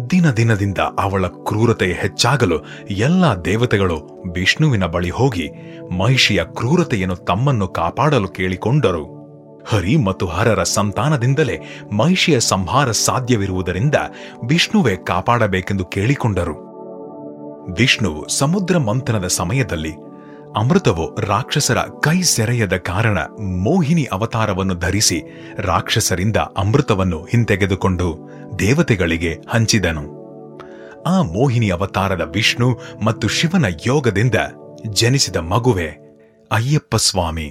ದಿನ ದಿನದಿಂದ ಅವಳ ಕ್ರೂರತೆ ಹೆಚ್ಚಾಗಲು ಎಲ್ಲಾ ದೇವತೆಗಳು ವಿಷ್ಣುವಿನ ಬಳಿ ಹೋಗಿ ಮಹಿಷಿಯ ಕ್ರೂರತೆಯನ್ನು ತಮ್ಮನ್ನು ಕಾಪಾಡಲು ಕೇಳಿಕೊಂಡರು ಹರಿ ಮತ್ತು ಹರರ ಸಂತಾನದಿಂದಲೇ ಮಹಿಷಿಯ ಸಂಹಾರ ಸಾಧ್ಯವಿರುವುದರಿಂದ ವಿಷ್ಣುವೇ ಕಾಪಾಡಬೇಕೆಂದು ಕೇಳಿಕೊಂಡರು ವಿಷ್ಣುವು ಸಮುದ್ರ ಮಂಥನದ ಸಮಯದಲ್ಲಿ ಅಮೃತವು ರಾಕ್ಷಸರ ಕೈ ಸೆರೆಯದ ಕಾರಣ ಮೋಹಿನಿ ಅವತಾರವನ್ನು ಧರಿಸಿ ರಾಕ್ಷಸರಿಂದ ಅಮೃತವನ್ನು ಹಿಂತೆಗೆದುಕೊಂಡು ದೇವತೆಗಳಿಗೆ ಹಂಚಿದನು ಆ ಮೋಹಿನಿ ಅವತಾರದ ವಿಷ್ಣು ಮತ್ತು ಶಿವನ ಯೋಗದಿಂದ ಜನಿಸಿದ ಮಗುವೆ ಅಯ್ಯಪ್ಪ ಸ್ವಾಮಿ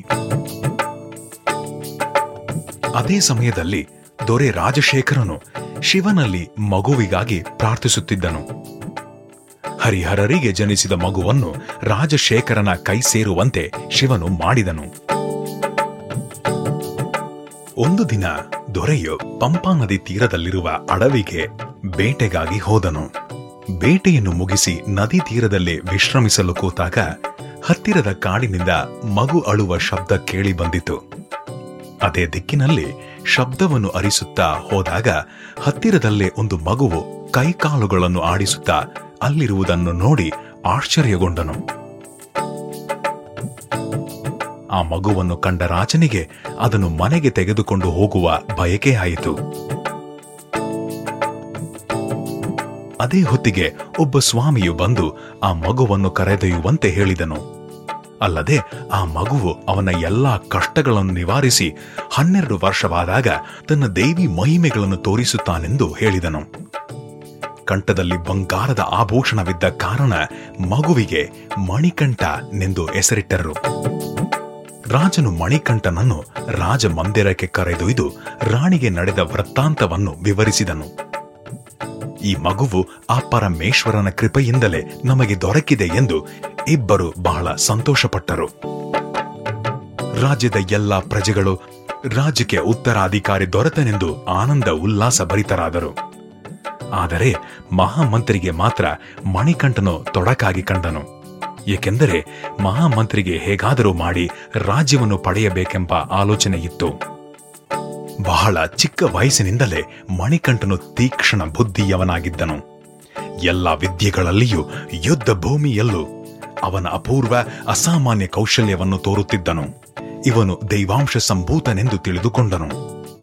ಅದೇ ಸಮಯದಲ್ಲಿ ದೊರೆ ರಾಜಶೇಖರನು ಶಿವನಲ್ಲಿ ಮಗುವಿಗಾಗಿ ಪ್ರಾರ್ಥಿಸುತ್ತಿದ್ದನು ಹರಿಹರರಿಗೆ ಜನಿಸಿದ ಮಗುವನ್ನು ರಾಜಶೇಖರನ ಕೈ ಸೇರುವಂತೆ ಶಿವನು ಮಾಡಿದನು ಒಂದು ದಿನ ದೊರೆಯು ಪಂಪಾ ನದಿ ತೀರದಲ್ಲಿರುವ ಅಡವಿಗೆ ಬೇಟೆಗಾಗಿ ಹೋದನು ಬೇಟೆಯನ್ನು ಮುಗಿಸಿ ನದಿ ತೀರದಲ್ಲಿ ವಿಶ್ರಮಿಸಲು ಕೂತಾಗ ಹತ್ತಿರದ ಕಾಡಿನಿಂದ ಮಗು ಅಳುವ ಶಬ್ದ ಕೇಳಿ ಬಂದಿತು ಅದೇ ದಿಕ್ಕಿನಲ್ಲಿ ಶಬ್ದವನ್ನು ಅರಿಸುತ್ತಾ ಹೋದಾಗ ಹತ್ತಿರದಲ್ಲೇ ಒಂದು ಮಗುವು ಕೈಕಾಲುಗಳನ್ನು ಆಡಿಸುತ್ತಾ ಅಲ್ಲಿರುವುದನ್ನು ನೋಡಿ ಆಶ್ಚರ್ಯಗೊಂಡನು ಆ ಮಗುವನ್ನು ಕಂಡ ರಾಜನಿಗೆ ಅದನ್ನು ಮನೆಗೆ ತೆಗೆದುಕೊಂಡು ಹೋಗುವ ಬಯಕೆಯಾಯಿತು ಅದೇ ಹೊತ್ತಿಗೆ ಒಬ್ಬ ಸ್ವಾಮಿಯು ಬಂದು ಆ ಮಗುವನ್ನು ಕರೆದೊಯ್ಯುವಂತೆ ಹೇಳಿದನು ಅಲ್ಲದೆ ಆ ಮಗುವು ಅವನ ಎಲ್ಲಾ ಕಷ್ಟಗಳನ್ನು ನಿವಾರಿಸಿ ಹನ್ನೆರಡು ವರ್ಷವಾದಾಗ ತನ್ನ ದೇವಿ ಮಹಿಮೆಗಳನ್ನು ತೋರಿಸುತ್ತಾನೆಂದು ಹೇಳಿದನು ಕಂಠದಲ್ಲಿ ಬಂಗಾರದ ಆಭೂಷಣವಿದ್ದ ಕಾರಣ ಮಗುವಿಗೆ ಮಣಿಕಂಠನೆಂದು ಹೆಸರಿಟ್ಟರು ರಾಜನು ಮಣಿಕಂಠನನ್ನು ರಾಜ ಮಂದಿರಕ್ಕೆ ಕರೆದೊಯ್ದು ರಾಣಿಗೆ ನಡೆದ ವೃತ್ತಾಂತವನ್ನು ವಿವರಿಸಿದನು ಈ ಮಗುವು ಆ ಪರಮೇಶ್ವರನ ಕೃಪೆಯಿಂದಲೇ ನಮಗೆ ದೊರಕಿದೆ ಎಂದು ಇಬ್ಬರು ಬಹಳ ಸಂತೋಷಪಟ್ಟರು ರಾಜ್ಯದ ಎಲ್ಲಾ ಪ್ರಜೆಗಳು ರಾಜ್ಯಕ್ಕೆ ಉತ್ತರಾಧಿಕಾರಿ ದೊರೆತನೆಂದು ಆನಂದ ಉಲ್ಲಾಸ ಭರಿತರಾದರು ಆದರೆ ಮಹಾಮಂತ್ರಿಗೆ ಮಾತ್ರ ಮಣಿಕಂಠನು ತೊಡಕಾಗಿ ಕಂಡನು ಏಕೆಂದರೆ ಮಹಾಮಂತ್ರಿಗೆ ಹೇಗಾದರೂ ಮಾಡಿ ರಾಜ್ಯವನ್ನು ಪಡೆಯಬೇಕೆಂಬ ಆಲೋಚನೆ ಇತ್ತು ಬಹಳ ಚಿಕ್ಕ ವಯಸ್ಸಿನಿಂದಲೇ ಮಣಿಕಂಠನು ತೀಕ್ಷ್ಣ ಬುದ್ಧಿಯವನಾಗಿದ್ದನು ಎಲ್ಲ ವಿದ್ಯೆಗಳಲ್ಲಿಯೂ ಯುದ್ಧ ಭೂಮಿಯಲ್ಲೂ ಅವನ ಅಪೂರ್ವ ಅಸಾಮಾನ್ಯ ಕೌಶಲ್ಯವನ್ನು ತೋರುತ್ತಿದ್ದನು ಇವನು ದೈವಾಂಶ ಸಂಭೂತನೆಂದು ತಿಳಿದುಕೊಂಡನು